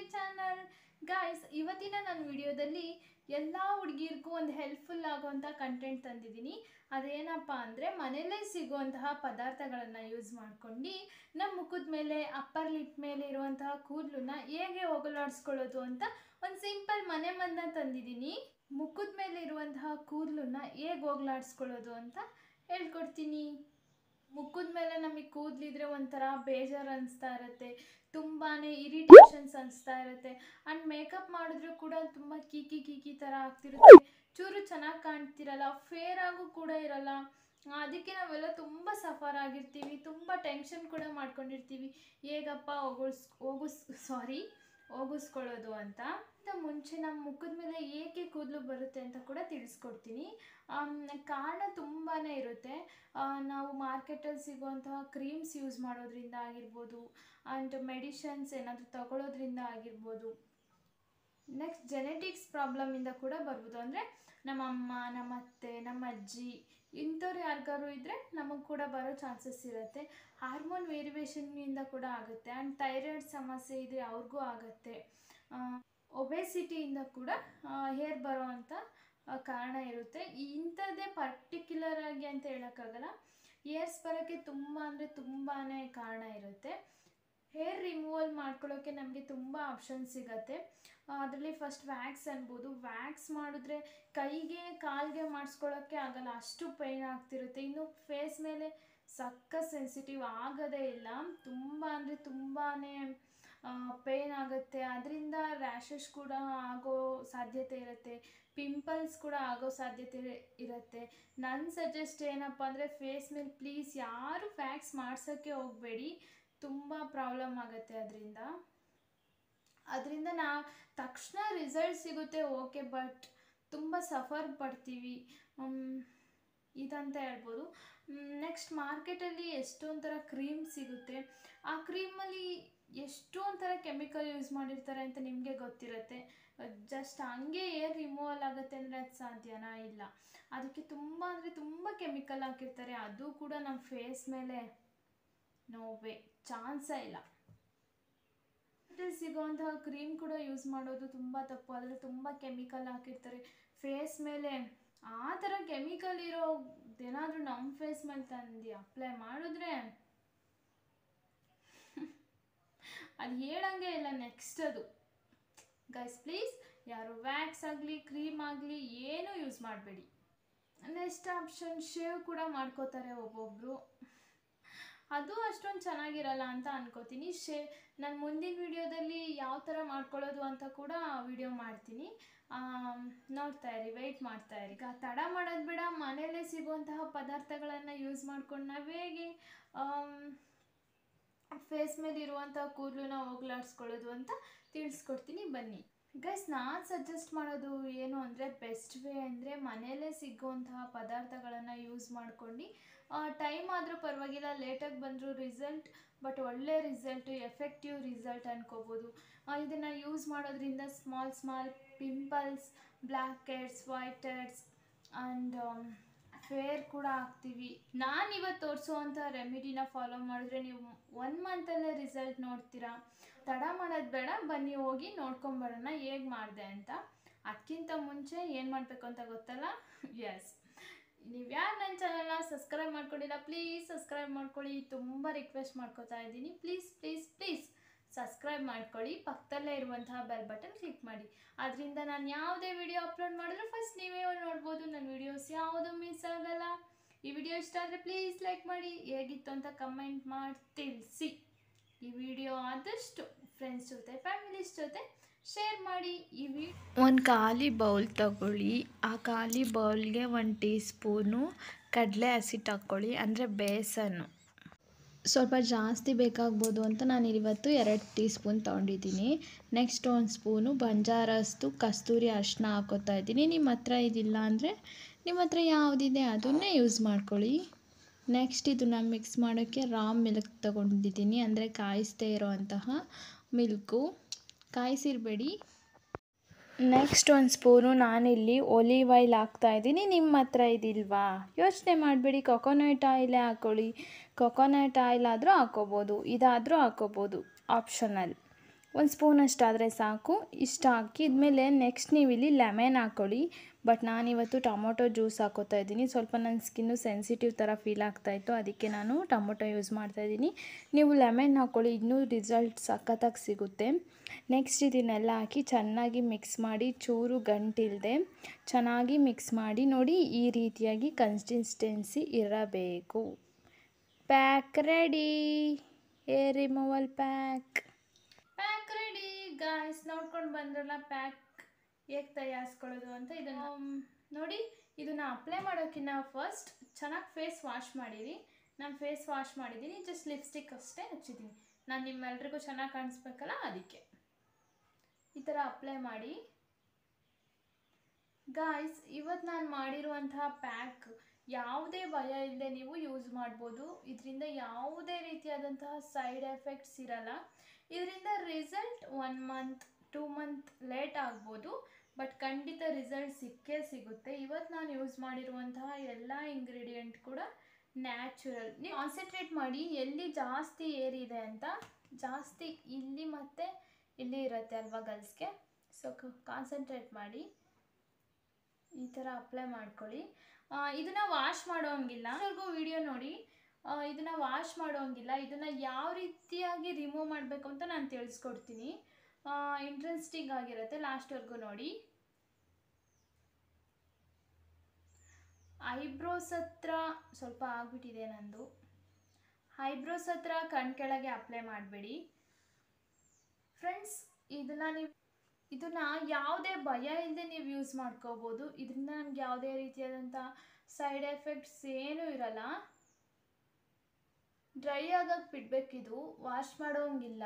channel guys ಇವತ್ತಿನ ನನ್ನ ವಿಡಿಯೋದಲ್ಲಿ ಎಲ್ಲ ಹುಡುಗಿರ್ಗೂ ಒಂದು ಹೆಲ್ಪ್ಫುಲ್ ಆಗುವಂಥ ಕಂಟೆಂಟ್ ತಂದಿದ್ದೀನಿ ಅದೇನಪ್ಪ ಅಂದರೆ ಮನೆಯಲ್ಲೇ ಸಿಗುವಂತಹ ಪದಾರ್ಥಗಳನ್ನು ಯೂಸ್ ಮಾಡ್ಕೊಂಡು ನಮ್ಮ ಮುಖದ ಮೇಲೆ ಅಪ್ಪರ್ ಲಿಪ್ ಮೇಲೆ ಇರುವಂತಹ ಕೂದಲನ್ನ ಹೇಗೆ ಹೋಗಲಾಡಿಸ್ಕೊಳ್ಳೋದು ಅಂತ ಒಂದು ಸಿಂಪಲ್ ಮನೆ ಮದ್ದನ್ನ ತಂದಿದ್ದೀನಿ ಮುಖದ ಮೇಲೆ ಇರುವಂತಹ ಕೂದಲನ್ನ ಹೇಗೆ ಹೋಗ್ಲಾಡಿಸ್ಕೊಳ್ಳೋದು ಅಂತ ಹೇಳ್ಕೊಡ್ತೀನಿ ಮುಖದ ಮೇಲೆ ನಮಗೆ ಕೂದಲಿದ್ರೆ ಒಂಥರ ಬೇಜಾರು ಅನಿಸ್ತಾ ಇರುತ್ತೆ ತುಂಬಾ ಇರಿಟೇಷನ್ಸ್ ಅನಿಸ್ತಾ ಇರುತ್ತೆ ಆ್ಯಂಡ್ ಮೇಕಪ್ ಮಾಡಿದ್ರು ಕೂಡ ತುಂಬ ಕೀಕಿ ಕೀಕಿ ಥರ ಆಗ್ತಿರುತ್ತೆ ಚೂರು ಚೆನ್ನಾಗಿ ಕಾಣ್ತಿರಲ್ಲ ಫೇರ್ ಆಗು ಕೂಡ ಇರಲ್ಲ ಅದಕ್ಕೆ ನಾವೆಲ್ಲ ತುಂಬ ಸಫರ್ ಆಗಿರ್ತೀವಿ ತುಂಬ ಟೆನ್ಷನ್ ಕೂಡ ಮಾಡ್ಕೊಂಡಿರ್ತೀವಿ ಹೇಗಪ್ಪ ಹೋಗಿಸ್ ಹೋಗಿಸ್ ಸಾರಿ ಹೋಗಿಸ್ಕೊಳ್ಳೋದು ಅಂತ ಅಂತ ಮುಂಚೆ ನಮ್ಮ ಮುಖದ ಮೇಲೆ ಏಕೆ ಕೂದಲು ಬರುತ್ತೆ ಅಂತ ಕೂಡ ತಿಳಿಸ್ಕೊಡ್ತೀನಿ ಆಮ್, ಕಾರಣ ತುಂಬಾ ಇರುತ್ತೆ ಆ, ನಾವು ಮಾರ್ಕೆಟಲ್ಲಿ ಸಿಗುವಂತಹ ಕ್ರೀಮ್ಸ್ ಯೂಸ್ ಮಾಡೋದ್ರಿಂದ ಆಗಿರ್ಬೋದು ಆ್ಯಂಡ್ ಮೆಡಿಷನ್ಸ್ ಏನಾದರೂ ತಗೊಳ್ಳೋದ್ರಿಂದ ಆಗಿರ್ಬೋದು ನೆಕ್ಸ್ಟ್ ಜೆನೆಟಿಕ್ಸ್ ಪ್ರಾಬ್ಲಮಿಂದ ಕೂಡ ಬರ್ಬೋದು ಅಂದರೆ ನಮ್ಮ ಅಮ್ಮ ನಮ್ಮ ಅತ್ತೆ ನಮ್ಮ ಅಜ್ಜಿ ಇಂಥವ್ರು ಯಾರಿಗಾರು ಇದ್ದರೆ ನಮಗೆ ಕೂಡ ಬರೋ ಚಾನ್ಸಸ್ ಇರುತ್ತೆ ಹಾರ್ಮೋನ್ ವೇರಿಯೇಷನ್ನಿಂದ ಕೂಡ ಆಗುತ್ತೆ ಆ್ಯಂಡ್ ಥೈರಾಯ್ಡ್ ಸಮಸ್ಯೆ ಇದ್ದರೆ ಅವ್ರಿಗೂ ಆಗುತ್ತೆ ಒಬೆಸಿಟಿಯಿಂದ ಕೂಡ ಹೇರ್ ಬರೋ ಅಂಥ ಆ, ಕಾರಣ ಇರುತ್ತೆ ಇಂಥದ್ದೇ ಪರ್ಟಿಕ್ಯುಲರ್ ಆಗಿ ಅಂತ ಹೇಳೋಕ್ಕಾಗಲ್ಲ ಹೇರ್ಸ್ ಬರೋಕ್ಕೆ ತುಂಬ ಅಂದರೆ ತುಂಬಾ ಕಾರಣ ಇರುತ್ತೆ ಹೇರ್ ರಿಮೂವಲ್ ಮಾಡ್ಕೊಳ್ಳೋಕ್ಕೆ ನಮಗೆ ತುಂಬ ಆಪ್ಷನ್ಸ್ ಸಿಗತ್ತೆ ಅದರಲ್ಲಿ ಫಸ್ಟ್ ವ್ಯಾಕ್ಸ್ ಅನ್ಬೋದು ವ್ಯಾಕ್ಸ್ ಮಾಡಿದ್ರೆ ಕೈಗೆ ಕಾಲಿಗೆ ಮಾಡಿಸ್ಕೊಳ್ಳೋಕ್ಕೆ ಆಗಲ್ಲ ಅಷ್ಟು ಪೈನ್ ಆಗ್ತಿರುತ್ತೆ ಇನ್ನು ಫೇಸ್ ಮೇಲೆ ಸಕ್ಕ ಸೆನ್ಸಿಟಿವ್ ಆಗೋದೇ ಇಲ್ಲ ತುಂಬ ಅಂದರೆ ತುಂಬಾ ಪೇನ್ ಆಗುತ್ತೆ ಅದರಿಂದ ರ್ಯಾಷಸ್ ಕೂಡ ಆಗೋ ಸಾಧ್ಯತೆ ಇರುತ್ತೆ ಪಿಂಪಲ್ಸ್ ಕೂಡ ಆಗೋ ಸಾಧ್ಯತೆ ಇರುತ್ತೆ ನನ್ನ ಸಜೆಸ್ಟ್ ಏನಪ್ಪ ಅಂದರೆ ಫೇಸ್ ಮೇಲೆ ಪ್ಲೀಸ್ ಯಾರು ವ್ಯಾಕ್ಸ್ ಮಾಡ್ಸೋಕ್ಕೆ ಹೋಗಬೇಡಿ ತುಂಬ ಪ್ರಾಬ್ಲಮ್ ಆಗುತ್ತೆ ಅದರಿಂದ ಅದರಿಂದ ನಾ ತಕ್ಷಣ ರಿಸಲ್ಟ್ ಸಿಗುತ್ತೆ ಓಕೆ ಬಟ್ ತುಂಬ ಸಫರ್ ಪಡ್ತೀವಿ ಮ್, ಇದಂತ ಹೇಳ್ಬೋದು ನೆಕ್ಸ್ಟ್ ಮಾರ್ಕೆಟಲ್ಲಿ ಎಷ್ಟೊಂದು ಥರ ಕ್ರೀಮ್ ಸಿಗುತ್ತೆ ಆ ಕ್ರೀಮಲ್ಲಿ ಎಷ್ಟೊಂದು ಥರ ಕೆಮಿಕಲ್ ಯೂಸ್ ಮಾಡಿರ್ತಾರೆ ಅಂತ ನಿಮಗೆ ಗೊತ್ತಿರುತ್ತೆ ಜಸ್ಟ್ ಹಂಗೆ ಏರ್ ರಿಮೂವಲ್ ಆಗುತ್ತೆ ಅಂದರೆ ಅದು ಸಾಧ್ಯನಾ ಇಲ್ಲ ಅದಕ್ಕೆ ತುಂಬ ಅಂದರೆ ತುಂಬ ಕೆಮಿಕಲ್ ಹಾಕಿರ್ತಾರೆ ಅದು ಕೂಡ ನಮ್ಮ ಫೇಸ್ ಮೇಲೆ ನೋವೇ ಚಾನ್ಸೇ ಇಲ್ಲ ಸಿಗುವಂತಹ ಕ್ರೀಮ್ ಕೂಡ ಯೂಸ್ ಮಾಡೋದು ತುಂಬ ತಪ್ಪು ಅದರಲ್ಲಿ ತುಂಬ ಕೆಮಿಕಲ್ ಹಾಕಿರ್ತಾರೆ ಫೇಸ್ ಮೇಲೆ ಆ ಥರ ಕೆಮಿಕಲ್ ಇರೋ ಏನಾದರೂ ನಮ್ಮ ಫೇಸ್ ಮೇಲೆ ತಂದು ಅಪ್ಲೈ ಮಾಡಿದ್ರೆ ಅದು ಹೇಳಂಗೆ ಇಲ್ಲ ನೆಕ್ಸ್ಟ್ ಅದು ಗೈಸ್ ಪ್ಲೀಸ್ ಯಾರು ವ್ಯಾಕ್ಸ್ ಆಗಲಿ ಕ್ರೀಮ್ ಆಗಲಿ ಏನೂ ಯೂಸ್ ಮಾಡಬೇಡಿ ನೆಕ್ಸ್ಟ್ ಆಪ್ಷನ್ ಶೇವ್ ಕೂಡ ಮಾಡ್ಕೋತಾರೆ ಒಬ್ಬೊಬ್ಬರು ಅದು ಅಷ್ಟೊಂದು ಚೆನ್ನಾಗಿರಲ್ಲ ಅಂತ ಅನ್ಕೋತೀನಿ ಶೇ ನಾನು ಮುಂದಿನ ವಿಡಿಯೋದಲ್ಲಿ ಯಾವ ಥರ ಮಾಡ್ಕೊಳ್ಳೋದು ಅಂತ ಕೂಡ ವಿಡಿಯೋ ಮಾಡ್ತೀನಿ ಆಮ್, ನೋಡ್ತಾ ಇರಿ ವೆಯ್ಟ್ ಮಾಡ್ತಾ ಇರಿ ಈಗ ತಡ ಮಾಡೋದು ಬೇಡ ಮನೆಯಲ್ಲೇ ಸಿಗುವಂತಹ ಪದಾರ್ಥಗಳನ್ನು ಯೂಸ್ ಮಾಡ್ಕೊಂಡು ನಾವು ಹೇಗೆ ಫೇಸ್ ಮೇಲೆ ಇರುವಂಥ ಕೂದಲನ್ನ ಹೋಗ್ಲಾಡಿಸ್ಕೊಳ್ಳೋದು ಅಂತ ತಿಳಿಸ್ಕೊಡ್ತೀನಿ ಬನ್ನಿ ಗೈಸ್ ನಾನು ಸಜೆಸ್ಟ್ ಮಾಡೋದು ಏನು ಅಂದರೆ ಬೆಸ್ಟ್ ವೇ ಅಂದರೆ ಮನೆಯಲ್ಲೇ ಸಿಗುವಂತಹ ಪದಾರ್ಥಗಳನ್ನು ಯೂಸ್ ಮಾಡ್ಕೊಂಡು ಟೈಮ್ ಆದರೂ ಪರವಾಗಿಲ್ಲ ಲೇಟಾಗಿ ಬಂದರೂ ರಿಸಲ್ಟ್ ಬಟ್ ಒಳ್ಳೆ ರಿಸಲ್ಟು ಎಫೆಕ್ಟಿವ್ ರಿಸಲ್ಟ್ ಅನ್ಕೋಬೋದು ಇದನ್ನು ಯೂಸ್ ಮಾಡೋದ್ರಿಂದ small small pimples black heads white heads and fair ಕೂಡ ಆಗ್ತೀವಿ ನಾನು ಇವತ್ತು ತೋರಿಸುವಂಥ ರೆಮಿಡಿನ ಫಾಲೋ ಮಾಡಿದ್ರೆ ನೀವು ಒನ್ ಮಂತಲ್ಲೇ ರಿಸಲ್ಟ್ ನೋಡ್ತೀರಾ ತಡ ಮಾಡೋದು ಬೇಡ ಬನ್ನಿ ಹೋಗಿ ನೋಡ್ಕೊಂಬರೋಣ ಹೇಗೆ ಮಾಡಿದೆ ಅಂತ ಅದಕ್ಕಿಂತ ಮುಂಚೆ ಏನು ಮಾಡಬೇಕು ಅಂತ ಗೊತ್ತಲ್ಲ ಎಸ್ ನೀವು ಯಾರು ನನ್ನ ಚಾನಲ್ನ ಸಬ್ಸ್ಕ್ರೈಬ್ ಮಾಡ್ಕೊಂಡಿಲ್ಲ ಪ್ಲೀಸ್ ಸಬ್ಸ್ಕ್ರೈಬ್ ಮಾಡ್ಕೊಳ್ಳಿ ತುಂಬ ರಿಕ್ವೆಸ್ಟ್ ಮಾಡ್ಕೋತಾ ಇದ್ದೀನಿ ಪ್ಲೀಸ್ ಪ್ಲೀಸ್ ಪ್ಲೀಸ್ ಸಬ್ಸ್ಕ್ರೈಬ್ ಮಾಡ್ಕೊಳ್ಳಿ ಪಕ್ಕದಲ್ಲೇ ಇರುವಂತಹ ಬೆಲ್ ಬಟನ್ ಕ್ಲಿಕ್ ಮಾಡಿ ಅದರಿಂದ ನಾನು ಯಾವುದೇ ವಿಡಿಯೋ ಅಪ್ಲೋಡ್ ಮಾಡಿದ್ರು ಫಸ್ಟ್ ನೀವೇ ನೋಡ್ಬೋದು ನನ್ನ ವಿಡಿಯೋಸ್ ಯಾವುದು ಮಿಸ್ ಆಗಲ್ಲ ಈ ವಿಡಿಯೋ ಇಷ್ಟ ಆದರೆ ಪ್ಲೀಸ್ ಲೈಕ್ ಮಾಡಿ ಹೇಗಿತ್ತು ಅಂತ ಕಮೆಂಟ್ ಮಾಡಿ ತಿಳಿಸಿ ಈ ವಿಡಿಯೋ ಆದಷ್ಟು ಫ್ರೆಂಡ್ಸ್ ಜೊತೆ ಫ್ಯಾಮಿಲೀಸ್ ಜೊತೆ ಶೇರ್ ಮಾಡಿ ಈ ವಿ ಒಂದು ಖಾಲಿ ಬೌಲ್ ತಗೊಳ್ಳಿ ಆ ಖಾಲಿ ಬೌಲ್ಗೆ ಒಂದು ಟೀ ಸ್ಪೂನು ಕಡಲೆ ಹಸಿಟ್ಟು ಹಾಕ್ಕೊಳ್ಳಿ ಅಂದರೆ ಬೇಸನ್ನು ಸ್ವಲ್ಪ ಜಾಸ್ತಿ ಬೇಕಾಗ್ಬೋದು ಅಂತ ನಾನು ಇವತ್ತು ಎರಡು ಟೀ ಸ್ಪೂನ್ ತೊಗೊಂಡಿದ್ದೀನಿ ನೆಕ್ಸ್ಟ್ ಒಂದು ಸ್ಪೂನು ಬಂಜಾರಸ್ತು ಕಸ್ತೂರಿ ಅರಿಶಿನ ಹಾಕೋತಾ ಇದ್ದೀನಿ ನಿಮ್ಮ ಹತ್ರ ಇದಿಲ್ಲ ಅಂದರೆ ನಿಮ್ಮ ಹತ್ರ ಯಾವುದಿದೆ ಅದನ್ನೇ ಯೂಸ್ ಮಾಡ್ಕೊಳ್ಳಿ ನೆಕ್ಸ್ಟ್ ಇದನ್ನು ಮಿಕ್ಸ್ ಮಾಡೋಕ್ಕೆ ರಾ ಮಿಲ್ಕ್ ತೊಗೊಂಡಿದ್ದೀನಿ ಅಂದರೆ ಕಾಯಿಸ್ದೇ ಇರೋವಂತಹ ಮಿಲ್ಕು ಕಾಯಿಸಿರಬೇಡಿ ನೆಕ್ಸ್ಟ್ ಒಂದು ಸ್ಪೂನು ನಾನಿಲ್ಲಿ ಒಲಿವ್ ಆಯಿಲ್ ಹಾಕ್ತಾಯಿದ್ದೀನಿ ನಿಮ್ಮ ಹತ್ರ ಇದಿಲ್ವಾ ಯೋಚನೆ ಮಾಡಬೇಡಿ ಕೊಕೊನಟ್ ಆಯಿಲೇ ಹಾಕ್ಕೊಳ್ಳಿ ಕೊಕೊನಟ್ ಆಯಿಲ್ ಆದರೂ ಹಾಕೋಬೋದು ಇದಾದರೂ ಹಾಕೋಬೋದು ಆಪ್ಷನಲ್ ಒಂದು ಸ್ಪೂನ್ ಅಷ್ಟಾದರೆ ಸಾಕು ಇಷ್ಟು ಹಾಕಿದ್ಮೇಲೆ ನೆಕ್ಸ್ಟ್ ನೀವು ಇಲ್ಲಿ ಲೆಮನ್ ಹಾಕ್ಕೊಳ್ಳಿ ಬಟ್ ನಾನಿವತ್ತು ಟೊಮೊಟೊ ಜ್ಯೂಸ್ ಹಾಕೋತಾ ಇದ್ದೀನಿ ಸ್ವಲ್ಪ ನನ್ನ ಸ್ಕಿನ್ನು ಸೆನ್ಸಿಟಿವ್ ಥರ ಫೀಲ್ ಆಗ್ತಾಯಿತ್ತು ಅದಕ್ಕೆ ನಾನು ಟೊಮೊಟೊ ಯೂಸ್ ಮಾಡ್ತಾಯಿದ್ದೀನಿ ನೀವು ಲೆಮನ್ ಹಾಕ್ಕೊಳ್ಳಿ ಇನ್ನೂ ರಿಸಲ್ಟ್ ಸಖತ್ತಾಗಿ ಸಿಗುತ್ತೆ ನೆಕ್ಸ್ಟ್ ಇದನ್ನೆಲ್ಲ ಹಾಕಿ ಚೆನ್ನಾಗಿ ಮಿಕ್ಸ್ ಮಾಡಿ ಚೂರು ಗಂಟಿಲ್ಲದೆ ಚೆನ್ನಾಗಿ ಮಿಕ್ಸ್ ಮಾಡಿ ನೋಡಿ ಈ ರೀತಿಯಾಗಿ ಕನ್ಸಿಸ್ಟೆನ್ಸಿ ಇರಬೇಕು pack ready hair removal pack pack ready guys ನೋಡ್ಕೊಂಡು ಬಂದ್ರಲ್ಲ ಪ್ಯಾಕ್ ಹೇಗೆ ತಯಾರಿಸ್ಕೊಳ್ಳೋದು ಅಂತ ಇದನ್ನು ನೋಡಿ ಇದನ್ನು ಅಪ್ಲೈ ಮಾಡೋಕ್ಕಿಂತ ಫಸ್ಟ್ ಚೆನ್ನಾಗಿ ಫೇಸ್ ವಾಶ್ ಮಾಡಿರಿ ನಾನು ಫೇಸ್ ವಾಶ್ ಮಾಡಿದ್ದೀನಿ ಜಸ್ಟ್ ಲಿಪ್ಸ್ಟಿಕ್ ಅಷ್ಟೇ ಹಚ್ಚಿದ್ದೀನಿ ನಾನು ನಿಮ್ಮೆಲ್ರಿಗೂ ಚೆನ್ನಾಗಿ ಕಾಣಿಸ್ಬೇಕಲ್ಲ ಅದಕ್ಕೆ ಈ ಥರ ಅಪ್ಲೈ ಮಾಡಿ ಗಾಯ್ಸ್ ಇವತ್ತು ನಾನು ಮಾಡಿರುವಂತಹ ಪ್ಯಾಕ್ ಯಾವುದೇ ಭಯ ಇಲ್ಲದೆ ನೀವು ಯೂಸ್ ಮಾಡ್ಬೋದು ಇದರಿಂದ ಯಾವುದೇ ರೀತಿಯಾದಂತಹ ಸೈಡ್ ಎಫೆಕ್ಟ್ಸ್ ಇರಲ್ಲ ಇದರಿಂದ result one month two month late ಆಗ್ಬೋದು ಬಟ್ ಖಂಡಿತ ರಿಸಲ್ಟ್ ಸಿಕ್ಕೇ ಸಿಗುತ್ತೆ ಇವತ್ತು ನಾನು ಯೂಸ್ ಮಾಡಿರುವಂತಹ ಎಲ್ಲ ಇಂಗ್ರೀಡಿಯೆಂಟ್ ಕೂಡ ನ್ಯಾಚುರಲ್ ನೀವು ಕಾನ್ಸಂಟ್ರೇಟ್ ಮಾಡಿ ಎಲ್ಲಿ ಜಾಸ್ತಿ ಏರಿದೆ ಅಂತ ಜಾಸ್ತಿ ಇಲ್ಲಿ ಮತ್ತು ಇಲ್ಲಿ ಇರುತ್ತೆ ಅಲ್ವಾ ಗರ್ಲ್ಸ್ಗೆ ಸೊ ಕಾನ್ಸಂಟ್ರೇಟ್ ಮಾಡಿ ಈ ಥರ ಅಪ್ಲೈ ಮಾಡ್ಕೊಳ್ಳಿ ಇದನ್ನು ವಾಶ್ ಮಾಡೋಂಗಿಲ್ಲ ಇವ್ರಿಗೂ ವಿಡಿಯೋ ನೋಡಿ ಇದನ್ನು ವಾಶ್ ಮಾಡೋಂಗಿಲ್ಲ ಇದನ್ನು ಯಾವ ರೀತಿಯಾಗಿ ರಿಮೂವ್ ಮಾಡಬೇಕು ಅಂತ ನಾನು ತಿಳಿಸ್ಕೊಡ್ತೀನಿ ಇಂಟ್ರೆಸ್ಟಿಂಗ್ ಆಗಿರುತ್ತೆ ಲಾಸ್ಟ್ವರೆಗೂ ನೋಡಿ ಐಬ್ರೋಸ್ ಹತ್ರ ಸ್ವಲ್ಪ ಆಗ್ಬಿಟ್ಟಿದೆ ನಂದು ಐಬ್ರೋಸ್ ಹತ್ರ ಕಣ್ ಕೆಳಗೆ ಅಪ್ಲೈ ಮಾಡಬೇಡಿ ಫ್ರೆಂಡ್ಸ್ ಇದನ್ನು ನೀವು ಇದನ್ನ ಯಾವುದೇ ಭಯ ಇಲ್ಲದೆ ನೀವು ಯೂಸ್ ಮಾಡ್ಕೋಬೋದು ಇದರಿಂದ ನಮ್ಗೆ ಯಾವುದೇ ರೀತಿಯಾದಂಥ ಸೈಡ್ ಎಫೆಕ್ಟ್ಸ್ ಏನೂ ಇರಲ್ಲ ಡ್ರೈ ಆಗಕ್ಕೆ ಬಿಡಬೇಕಿದು ವಾಶ್ ಮಾಡೋಂಗಿಲ್ಲ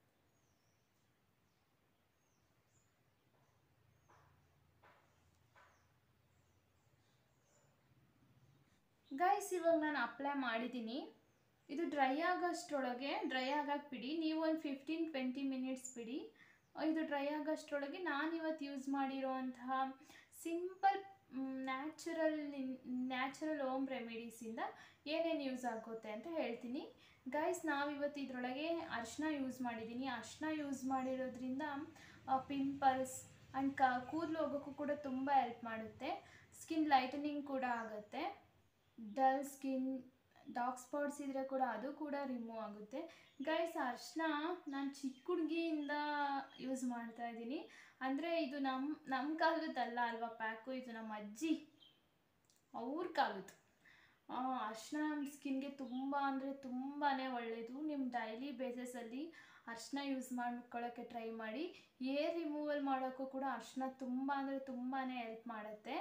ಗೈಸ್ ಇವಾಗ ನಾನು ಅಪ್ಲೈ ಮಾಡಿದ್ದೀನಿ ಇದು ಡ್ರೈ ಆಗೋಷ್ಟರೊಳಗೆ ಡ್ರೈ ಆಗಕ್ಕೆ ಬಿಡಿ ನೀವು ಒಂದು ಫಿಫ್ಟೀನ್ ಟ್ವೆಂಟಿ ಮಿನಿಟ್ಸ್ ಬಿಡಿ ಇದು ಡ್ರೈ ಆಗೋಷ್ಟರೊಳಗೆ ನಾನು ಇವತ್ತು ಯೂಸ್ ಮಾಡಿರೋಂತಹ ಸಿಂಪಲ್ ನ್ಯಾಚುರಲ್ ನ್ಯಾಚುರಲ್ ಹೋಮ್ ರೆಮಿಡೀಸಿಂದ ಏನೇನು ಯೂಸ್ ಆಗುತ್ತೆ ಅಂತ ಹೇಳ್ತೀನಿ ಗೈಸ್ ನಾವಿವತ್ತು ಇದರೊಳಗೆ ಅರ್ಶಿನ ಯೂಸ್ ಮಾಡಿದ್ದೀನಿ ಅರ್ಶಿನ ಯೂಸ್ ಮಾಡಿರೋದ್ರಿಂದ ಪಿಂಪಲ್ಸ್ ಆ್ಯಂಡ್ ಕ ಕೂದಲು ಹೋಗೋಕ್ಕೂ ಕೂಡ ತುಂಬ ಹೆಲ್ಪ್ ಮಾಡುತ್ತೆ ಸ್ಕಿನ್ ಲೈಟನಿಂಗ್ ಕೂಡ ಆಗುತ್ತೆ ಡಲ್ ಸ್ಕಿನ್ ಡಾರ್ಕ್ ಸ್ಪಾಟ್ಸ್ ಇದ್ದರೆ ಕೂಡ ಅದು ಕೂಡ ರಿಮೂವ್ ಆಗುತ್ತೆ ಗೈಸ್ ಅರ್ಶಿನ ನಾನು ಚಿಕ್ಕ ಹುಡುಗಿಯಿಂದ ಯೂಸ್ ಮಾಡ್ತಾ ಇದ್ದೀನಿ ಅಂದರೆ ಇದು ನಮ್ಮ ನಮ್ಮ ಕಾಲದಲ್ಲ ಅಲ್ವಾ ಪ್ಯಾಕು ಇದು ನಮ್ಮ ಅಜ್ಜಿ ಅವ್ರ ಕಾಲದ್ದು ಅರ್ಶಿನ ನಮ್ಮ ಸ್ಕಿನ್ಗೆ ತುಂಬ ಅಂದರೆ ತುಂಬಾ ಒಳ್ಳೆಯದು ನಿಮ್ಮ ಡೈಲಿ ಬೇಸಸಲ್ಲಿ ಅರ್ಶಿನ ಯೂಸ್ ಮಾಡ್ಕೊಳ್ಳೋಕ್ಕೆ ಟ್ರೈ ಮಾಡಿ ಏರ್ ರಿಮೂವಲ್ ಮಾಡೋಕ್ಕೂ ಕೂಡ ಅರ್ಶಿನ ತುಂಬ ಅಂದರೆ ತುಂಬಾ ಹೆಲ್ಪ್ ಮಾಡುತ್ತೆ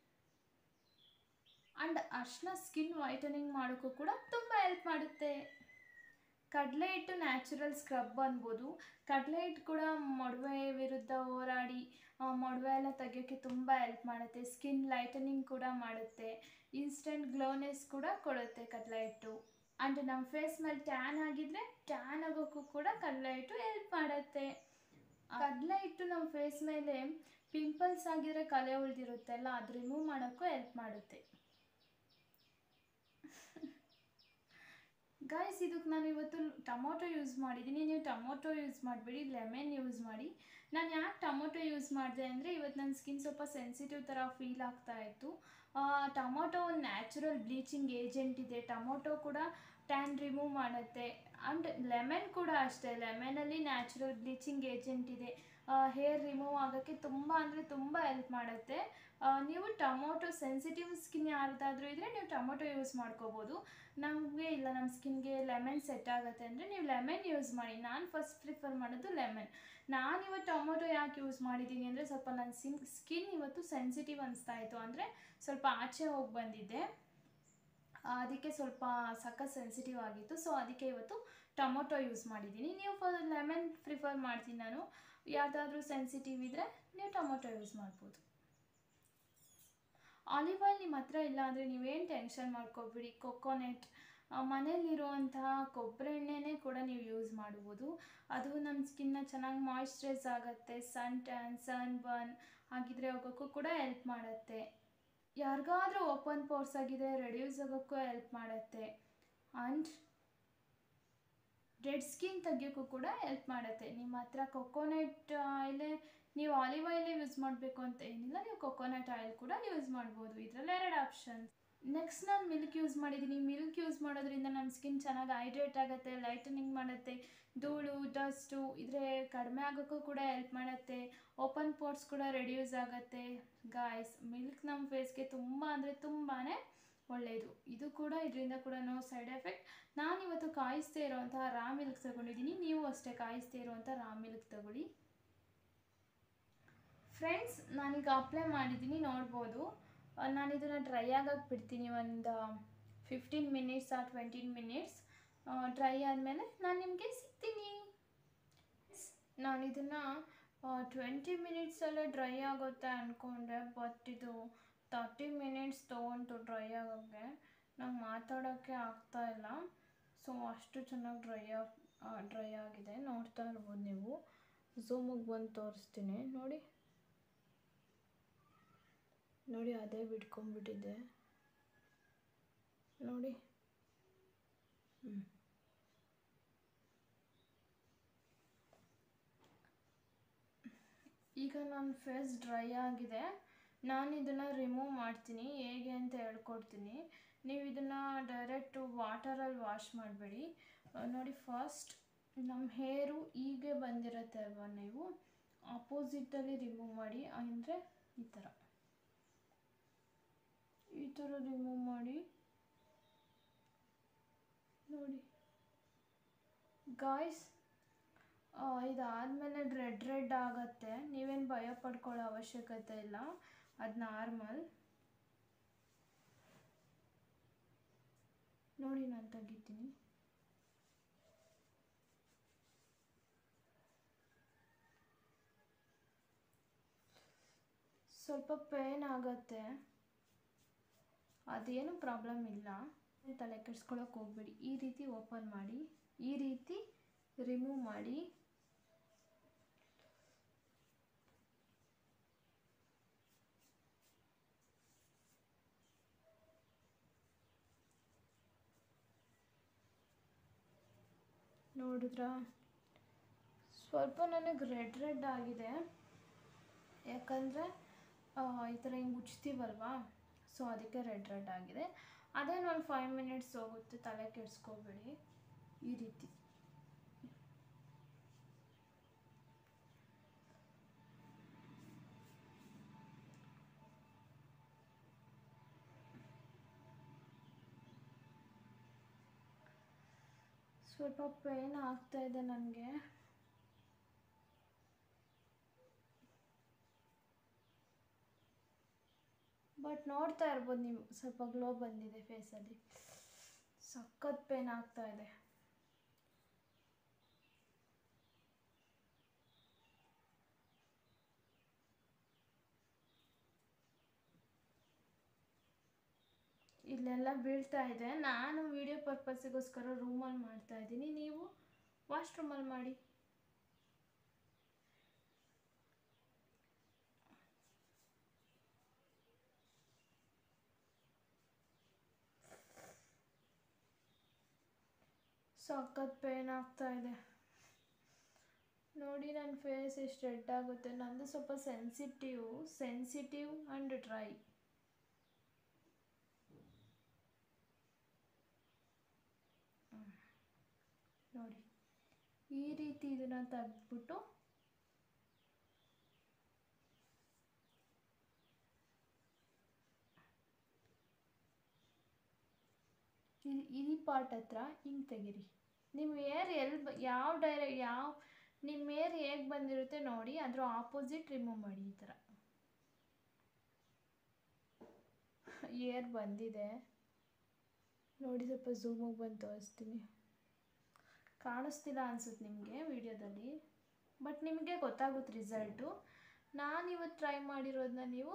ಆ್ಯಂಡ್ ಅರ್ಶಿನ ಸ್ಕಿನ್ ವೈಟನಿಂಗ್ ಮಾಡೋಕ್ಕೂ ಕೂಡ ತುಂಬ ಹೆಲ್ಪ್ ಮಾಡುತ್ತೆ ಕಡಲೆ ಹಿಟ್ಟು ನ್ಯಾಚುರಲ್ ಸ್ಕ್ರಬ್ ಅನ್ಬೋದು ಕಡಲೆ ಹಿಟ್ಟು ಕೂಡ ಮೊಡವೆ ವಿರುದ್ಧ ಹೋರಾಡಿ ಮೊಡವೆ ಎಲ್ಲ ತೆಗಿಯೋಕ್ಕೆ ತುಂಬ ಹೆಲ್ಪ್ ಮಾಡುತ್ತೆ ಸ್ಕಿನ್ ಲೈಟನಿಂಗ್ ಕೂಡ ಮಾಡುತ್ತೆ ಇನ್ಸ್ಟೆಂಟ್ ಗ್ಲೋನೆಸ್ ಕೂಡ ಕೊಡುತ್ತೆ ಕಡಲೆ ಹಿಟ್ಟು ಆ್ಯಂಡ್ ನಮ್ಮ ಫೇಸ್ ಮೇಲೆ ಟ್ಯಾನ್ ಆಗಿದ್ರೆ ಟ್ಯಾನ್ ಆಗೋಕ್ಕೂ ಕೂಡ ಕಡಲೆ ಹಿಟ್ಟು ಹೆಲ್ಪ್ ಮಾಡುತ್ತೆ ಕಡಲೆ ಹಿಟ್ಟು ನಮ್ಮ ಫೇಸ್ ಮೇಲೆ ಪಿಂಪಲ್ಸ್ ಆಗಿದ್ರೆ ಕಲೆ ಉಳಿದಿರುತ್ತಲ್ಲ ಅದು ರಿಮೂವ್ ಮಾಡೋಕ್ಕೂ ಹೆಲ್ಪ್ ಮಾಡುತ್ತೆ ಗೈಸ್ ಇದಕ್ಕೆ ನಾನು ಇವತ್ತು ಟೊಮೊಟೊ ಯೂಸ್ ಮಾಡಿದ್ದೀನಿ ನೀವು ಟೊಮೊಟೊ ಯೂಸ್ ಮಾಡಬೇಡಿ ಲೆಮನ್ ಯೂಸ್ ಮಾಡಿ ನಾನು ಯಾಕೆ ಟೊಮೊಟೊ ಯೂಸ್ ಮಾಡಿದೆ ಅಂದರೆ ಇವತ್ತು ನನ್ನ ಸ್ಕಿನ್ ಸ್ವಲ್ಪ ಸೆನ್ಸಿಟಿವ್ ಥರ ಫೀಲ್ ಆಗ್ತಾ ಇತ್ತು ಟೊಮೊಟೊ ಒಂದು ನ್ಯಾಚುರಲ್ ಬ್ಲೀಚಿಂಗ್ ಏಜೆಂಟ್ ಇದೆ ಟೊಮೊಟೊ ಕೂಡ ಟ್ಯಾನ್ ರಿಮೂವ್ ಮಾಡುತ್ತೆ ಆ್ಯಂಡ್ ಲೆಮನ್ ಕೂಡ ಅಷ್ಟೇ ಲೆಮನಲ್ಲಿ ನ್ಯಾಚುರಲ್ ಬ್ಲೀಚಿಂಗ್ ಏಜೆಂಟ್ ಇದೆ ಹೇರ್ ರಿಮೂವ್ ಆಗೋಕ್ಕೆ ತುಂಬ ಅಂದರೆ ತುಂಬ ಹೆಲ್ಪ್ ಮಾಡುತ್ತೆ ನೀವು ಟೊಮೊಟೊ ಸೆನ್ಸಿಟಿವ್ ಸ್ಕಿನ್ ಯಾರ್ದಾದ್ರೂ ಇದ್ದರೆ ನೀವು ಟೊಮೊಟೊ ಯೂಸ್ ಮಾಡ್ಕೋಬೋದು ನಮಗೆ ಇಲ್ಲ ನಮ್ಮ ಸ್ಕಿನ್ಗೆ ಲೆಮನ್ ಸೆಟ್ ಆಗುತ್ತೆ ಅಂದರೆ ನೀವು ಲೆಮನ್ ಯೂಸ್ ಮಾಡಿ ನಾನು ಫಸ್ಟ್ ಪ್ರಿಫರ್ ಮಾಡೋದು ಲೆಮನ್ ನಾನು ಇವತ್ತು ಟೊಮೊಟೊ ಯಾಕೆ ಯೂಸ್ ಮಾಡಿದ್ದೀನಿ ಅಂದರೆ ಸ್ವಲ್ಪ ನನ್ನ ಸಿನ್ ಸ್ಕಿನ್ ಇವತ್ತು ಸೆನ್ಸಿಟಿವ್ ಅನಿಸ್ತಾ ಇತ್ತು ಅಂದರೆ ಸ್ವಲ್ಪ ಆಚೆ ಹೋಗಿ ಬಂದಿದ್ದೆ ಅದಕ್ಕೆ ಸ್ವಲ್ಪ ಸಖತ್ ಸೆನ್ಸಿಟಿವ್ ಆಗಿತ್ತು ಸೊ ಅದಕ್ಕೆ ಇವತ್ತು ಟೊಮೊಟೊ ಯೂಸ್ ಮಾಡಿದ್ದೀನಿ ನೀವು ಲೆಮನ್ ಪ್ರಿಫರ್ ಮಾಡ್ತೀನಿ ನಾನು ಯಾವುದಾದ್ರೂ ಸೆನ್ಸಿಟಿವ್ ಇದ್ದರೆ ನೀವು ಟೊಮೊಟೊ ಯೂಸ್ ಮಾಡ್ಬೋದು ಆಲಿವ್ ಆಯಿಲ್ ನಿಮ್ಮ ಹತ್ರ ಇಲ್ಲ ಅಂದರೆ ನೀವೇನು ಟೆನ್ಷನ್ ಮಾಡ್ಕೊಬಿಡಿ ಕೊಕೊನೆಟ್ ಮನೇಲಿರುವಂತಹ ಕೊಬ್ಬರಿ ಎಣ್ಣೆನೇ ಕೂಡ ನೀವು ಯೂಸ್ ಮಾಡ್ಬೋದು ಅದು ನಮ್ಮ ಸ್ಕಿನ್ನ ಚೆನ್ನಾಗಿ ಮಾಯಿಶ್ಚರೈಸ್ ಆಗುತ್ತೆ ಸನ್ ಟ್ಯಾನ್ ಸನ್ ಬರ್ನ್ ಆಗಿದ್ರೆ ಹೋಗೋಕ್ಕೂ ಕೂಡ ಹೆಲ್ಪ್ ಮಾಡುತ್ತೆ ಯಾರಿಗಾದ್ರೂ ಓಪನ್ ಪೋರ್ಸ್ ಆಗಿದೆ ರೆಡ್ಯೂಸ್ ಆಗೋಕ್ಕೂ ಹೆಲ್ಪ್ ಮಾಡುತ್ತೆ ಆ್ಯಂಡ್ ಡೆಡ್ ಸ್ಕಿನ್ ತೆಗಿಯೋಕ್ಕೂ ಕೂಡ ಹೆಲ್ಪ್ ಮಾಡುತ್ತೆ ನಿಮ್ಮ ಹತ್ರ ಕೊಕೊನಟ್ ಆಯಿಲೇ ನೀವು ಆಲಿವ್ ಆಯಿಲೇ ಯೂಸ್ ಮಾಡಬೇಕು ಅಂತ ಏನಿಲ್ಲ ನೀವು ಕೊಕೊನಟ್ ಆಯಿಲ್ ಕೂಡ ಯೂಸ್ ಮಾಡ್ಬೋದು ಇದರಲ್ಲಿ ಎರಡು ಆಪ್ಷನ್ ನೆಕ್ಸ್ಟ್ ನಾನು ಮಿಲ್ಕ್ ಯೂಸ್ ಮಾಡಿದ್ದೀನಿ ಮಿಲ್ಕ್ ಯೂಸ್ ಮಾಡೋದ್ರಿಂದ ನಮ್ಮ ಸ್ಕಿನ್ ಚೆನ್ನಾಗಿ ಹೈಡ್ರೇಟ್ ಆಗುತ್ತೆ ಲೈಟನಿಂಗ್ ಮಾಡುತ್ತೆ ಧೂಳು ಡಸ್ಟು ಇದ್ರೆ ಕಡಿಮೆ ಆಗೋಕ್ಕೂ ಕೂಡ ಹೆಲ್ಪ್ ಮಾಡುತ್ತೆ ಓಪನ್ ಪೋರ್ಟ್ಸ್ ಕೂಡ ರೆಡ್ಯೂಸ್ ಆಗುತ್ತೆ ಗಾಯ್ಸ್ ಮಿಲ್ಕ್ ನಮ್ಮ ಫೇಸ್ಗೆ ತುಂಬ ಅಂದರೆ ತುಂಬಾ ಒಳ್ಳೆಯದು ಇದು ಕೂಡ ಇದರಿಂದ ಕೂಡ ನೋ ಸೈಡ್ ಎಫೆಕ್ಟ್ ನಾನಿವತ್ತು ಕಾಯಿಸ್ದೇ ಇರೋವಂತಹ ರಾ ಮಿಲ್ಕ್ ತಗೊಂಡಿದ್ದೀನಿ ನೀವು ಅಷ್ಟೇ ಕಾಯಿಸ್ದೇ ಇರುವಂಥ ರಾ ಮಿಲ್ಕ್ ತಗೊಳ್ಳಿ ಫ್ರೆಂಡ್ಸ್ ನಾನೀಗ ಅಪ್ಲೈ ಮಾಡಿದ್ದೀನಿ ನೋಡ್ಬೋದು ಆ, ನಾನು ಇದನ್ನು ಡ್ರೈ ಆಗಕ್ಕೆ ಬಿಡ್ತೀನಿ ಒಂದು ಫಿಫ್ಟೀನ್ ಮಿನಿಟ್ಸ್ ಆ ಟ್ವೆಂಟೀನ್ ಮಿನಿಟ್ಸ್ ಡ್ರೈ ಆದಮೇಲೆ ನಾನು ನಿಮಗೆ ಸಿಗ್ತೀನಿ ನಾನು ಇದನ್ನು ಟ್ವೆಂಟಿ ಮಿನಿಟ್ಸಲ್ಲೇ ಡ್ರೈ ಆಗುತ್ತೆ ಅಂದ್ಕೊಂಡೆ ಬಟ್ ಇದು ತರ್ಟಿ ಮಿನಿಟ್ಸ್ ತೊಗೊಂಡು ಡ್ರೈ ಆಗೋಕ್ಕೆ ನಂಗೆ ಮಾತಾಡೋಕ್ಕೆ ಆಗ್ತಾ ಇಲ್ಲ ಸೊ ಅಷ್ಟು ಚೆನ್ನಾಗಿ ಡ್ರೈ ಆಗಿ ಡ್ರೈ ಆಗಿದೆ ನೋಡ್ತಾ ಇರ್ಬೋದು ನೀವು ಝೂಮಿಗೆ ಬಂದು ತೋರಿಸ್ತೀನಿ ನೋಡಿ ನೋಡಿ ಅದೇ ಬಿಟ್ಕೊಂಡ್ಬಿಟ್ಟಿದೆ ನೋಡಿ ಹ್ಞೂ ಈಗ ನನ್ನ ಫೇಸ್ ಡ್ರೈ ಆಗಿದೆ ನಾನು ಇದನ್ನು ರಿಮೂವ್ ಮಾಡ್ತೀನಿ ಹೇಗೆ ಅಂತ ಹೇಳ್ಕೊಡ್ತೀನಿ ನೀವು ಇದನ್ನು ಡೈರೆಕ್ಟು ವಾಟರಲ್ಲಿ ವಾಶ್ ಮಾಡಬೇಡಿ ನೋಡಿ ಫಸ್ಟ್ ನಮ್ಮ ಹೇರು ಹೀಗೆ ಬಂದಿರುತ್ತೆ ಅಲ್ವಾ ನೀವು ಆಪೋಸಿಟಲ್ಲಿ ರಿಮೂವ್ ಮಾಡಿ ಅಂದರೆ ಈ ಥರ ಈ ಥರ ರಿಮೂವ್ ಮಾಡಿ ನೋಡಿ ಗಾಯ್ಸ್ ಇದಾದಮೇಲೆ ರೆಡ್ ರೆಡ್ ಆಗುತ್ತೆ ನೀವೇನು ಭಯ ಪಡ್ಕೊಳ್ಳೋ ಅವಶ್ಯಕತೆ ಇಲ್ಲ ಅದು ನಾರ್ಮಲ್ ನೋಡಿ ನಾನು ತೆಗಿತೀನಿ ಸ್ವಲ್ಪ ಪೇನ್ ಆಗುತ್ತೆ ಅದೇನು ಪ್ರಾಬ್ಲಮ್ ಇಲ್ಲ ತಲೆ ಕೆಡ್ಸ್ಕೊಳಕ್ಕೆ ಹೋಗ್ಬೇಡಿ ಈ ರೀತಿ ಓಪನ್ ಮಾಡಿ ಈ ರೀತಿ ರಿಮೂವ್ ಮಾಡಿ ನೋಡಿದ್ರಾ ಸ್ವಲ್ಪ ನನಗೆ ರೆಡ್ ರೆಡ್ ಆಗಿದೆ ಯಾಕಂದರೆ ಈ ಥರ ಹಿಂಗೆ ಉಜ್ತೀವಲ್ವಾ ಸೊ ಅದಕ್ಕೆ ರೆಡ್ ರೆಡ್ ಆಗಿದೆ ಅದೇನು ಒಂದು ಫೈವ್ ಮಿನಿಟ್ಸ್ ಹೋಗುತ್ತೆ ತಲೆ ಕೆಡಿಸ್ಕೋಬೇಡಿ ಈ ರೀತಿ ಸ್ವಲ್ಪ ಪೇನ್ ಆಗ್ತಾ ಇದೆ ನನಗೆ ಬಟ್ ನೋಡ್ತಾ ಇರ್ಬೋದು ನೀವು ಸ್ವಲ್ಪ ಗ್ಲೋ ಬಂದಿದೆ ಫೇಸಲ್ಲಿ ಸಖತ್ ಪೇನ್ ಆಗ್ತಾ ಇದೆ ಇಲ್ಲೆಲ್ಲ ಬೀಳ್ತಾ ಇದೆ ನಾನು ವಿಡಿಯೋ ಪರ್ಪಸ್ಸಿಗೋಸ್ಕರ ರೂಮಲ್ಲಿ ಮಾಡ್ತಾ ಇದ್ದೀನಿ ನೀವು ವಾಶ್ರೂಮಲ್ಲಿ ಮಾಡಿ ಸಖತ್ ಪೇನ್ ಆಗ್ತಾ ಇದೆ ನೋಡಿ ನನ್ನ ಫೇಸ್ ಎಷ್ಟು ರೆಡ್ ಆಗುತ್ತೆ ನಂದು ಸ್ವಲ್ಪ ಸೆನ್ಸಿಟಿವ್ ಸೆನ್ಸಿಟಿವ್ ಆ್ಯಂಡ್ ಡ್ರೈ ನೋಡಿ ಈ ರೀತಿ ಇದನ್ನು ತೆಗೆದ್ಬಿಟ್ಟು ಈ- ಈ ಪಾರ್ಟ್ ಹತ್ರ ಹಿಂಗೆ ತೆಗೀರಿ ನಿಮ್ಮ ಏರ್ ಎಲ್ಲಿ ಬ ಯಾವ ಡೈರೆ ಯಾವ ನಿಮ್ಮ ಏರ್ ಹೇಗೆ ಬಂದಿರುತ್ತೆ ನೋಡಿ ಅದ್ರ ಆಪೋಸಿಟ್ ರಿಮೂವ್ ಮಾಡಿ ಈ ಥರ ಏರ್ ಬಂದಿದೆ ನೋಡಿ ಸ್ವಲ್ಪ ಝೂಮಿಗೆ ಬಂದು ತೋರಿಸ್ತೀನಿ ಕಾಣಿಸ್ತಿಲ್ಲ ಅನ್ಸುತ್ತೆ ನಿಮಗೆ ವಿಡಿಯೋದಲ್ಲಿ ಬಟ್ ನಿಮಗೆ ಗೊತ್ತಾಗುತ್ತೆ ರಿಸಲ್ಟು ನಾನಿವತ್ತು ಟ್ರೈ ಮಾಡಿರೋದನ್ನ ನೀವು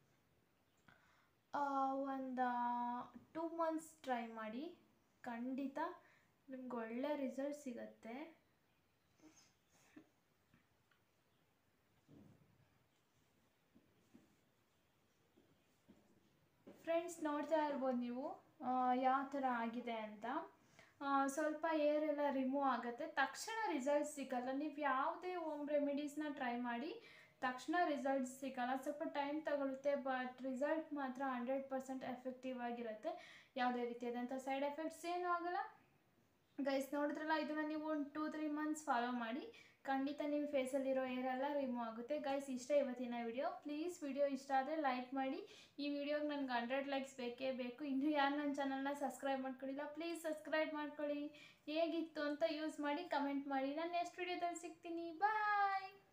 ಒಂದು ಟೂ ಮಂತ್ಸ್ ಟ್ರೈ ಮಾಡಿ ಖಂಡಿತ ನಿಮ್ಗೆ ಒಳ್ಳೆ ರಿಸಲ್ಟ್ ಸಿಗತ್ತೆ ಫ್ರೆಂಡ್ಸ್ ನೋಡ್ತಾ ಇರ್ಬೋದು ನೀವು ಯಾವ ಥರ ಆಗಿದೆ ಅಂತ ಆ, ಸ್ವಲ್ಪ ಏರ್ ಎಲ್ಲ ರಿಮೂವ್ ಆಗುತ್ತೆ ತಕ್ಷಣ ರಿಸಲ್ಟ್ ಸಿಗಲ್ಲ ನೀವು ಯಾವುದೇ ಹೋಮ್ ರೆಮಿಡೀಸ್ನ ಟ್ರೈ ಮಾಡಿ ತಕ್ಷಣ ರಿಸಲ್ಟ್ ಸಿಗಲ್ಲ ಸ್ವಲ್ಪ ಟೈಮ್ ತಗೊಳುತ್ತೆ ಬಟ್ ರಿಸಲ್ಟ್ ಮಾತ್ರ ಹಂಡ್ರೆಡ್ ಪರ್ಸೆಂಟ್ ಎಫೆಕ್ಟಿವ್ ಆಗಿರುತ್ತೆ ಯಾವುದೇ ರೀತಿಯಾದಂಥ ಸೈಡ್ ಎಫೆಕ್ಟ್ಸ್ ಏನೂ ಆಗಲ್ಲ ಗೈಸ್ ನೋಡಿದ್ರಲ್ಲ ಇದನ್ನು ನೀವು ಒಂದು ಟೂ ತ್ರೀ ಮಂತ್ಸ್ ಫಾಲೋ ಮಾಡಿ ಖಂಡಿತ ನಿಮ್ಮ ಫೇಸಲ್ಲಿರೋ ಏರೆಲ್ಲ ರಿಮೂವ್ ಆಗುತ್ತೆ ಗೈಸ್ ಇಷ್ಟ ಇವತ್ತಿನ ವಿಡಿಯೋ ಪ್ಲೀಸ್ ವಿಡಿಯೋ ಇಷ್ಟ ಆದರೆ ಲೈಕ್ ಮಾಡಿ ಈ ವಿಡಿಯೋಗೆ ನನಗೆ ಹಂಡ್ರೆಡ್ ಲೈಕ್ಸ್ ಬೇಕೇ ಬೇಕು ಇನ್ನೂ ಯಾರು ನನ್ನ ಚಾನಲ್ನ ಸಬ್ಸ್ಕ್ರೈಬ್ ಮಾಡ್ಕೊಳ್ಳಿಲ್ಲ ಪ್ಲೀಸ್ ಸಬ್ಸ್ಕ್ರೈಬ್ ಮಾಡ್ಕೊಳ್ಳಿ ಹೇಗಿತ್ತು ಅಂತ ಯೂಸ್ ಮಾಡಿ ಕಮೆಂಟ್ ಮಾಡಿ ನಾನು ನೆಕ್ಸ್ಟ್ ವಿಡಿಯೋದಲ್ಲಿ ಸಿಗ್ತೀನಿ ಬಾಯ್